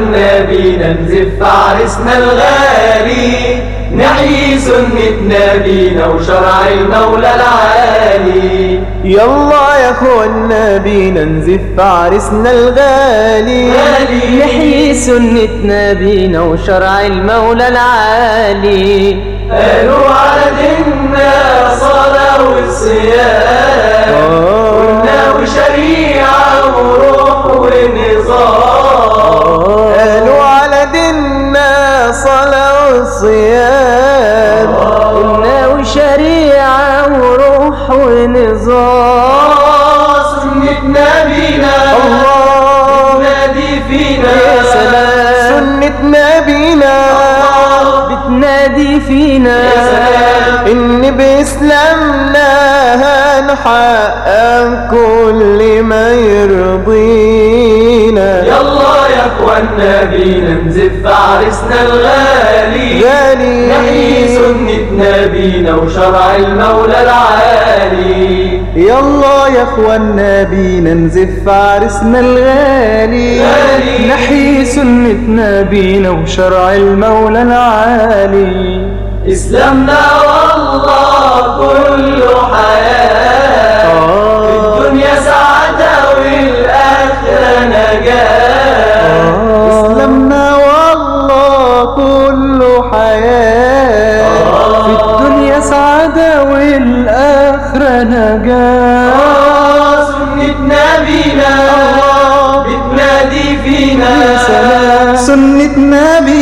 النبي ننزف عرسنا الغالي نحيي سنة نبينا وشرع المولى العالي يلا يا اخوانا بينا نزف عرسنا الغالي غالي. نحيي سنة نبينا وشرع المولى العالي قالوا على ديننا صلاة والصيام آه. قلنا وشريعة وروح ونظام قالوا على ديننا صلاة والصيام قلنا وشريعة وروح ونظام آه، سنة نبينا الله نادي فينا يا سلام سنة نبينا بتنادي فينا يا سلام. إن بإسلامنا هنحقق كل ما يرضينا يلا يا اخوانا بينا نزف عرسنا الغالي غالي. نحيي سنة نبينا وشرع المولى العالي يلا يا اخوانا بينا نزف عرسنا الغالي غالي. نحيي سنة نبينا وشرع المولى العالي اسلامنا والله كله حياة آه. الدنيا سعادة والآخرة نجاة اسلامنا والله كله حياة آه. في الدنيا سعادة والآخرة نجاة آه، سنة نبينا بتنادي فينا سنة نبي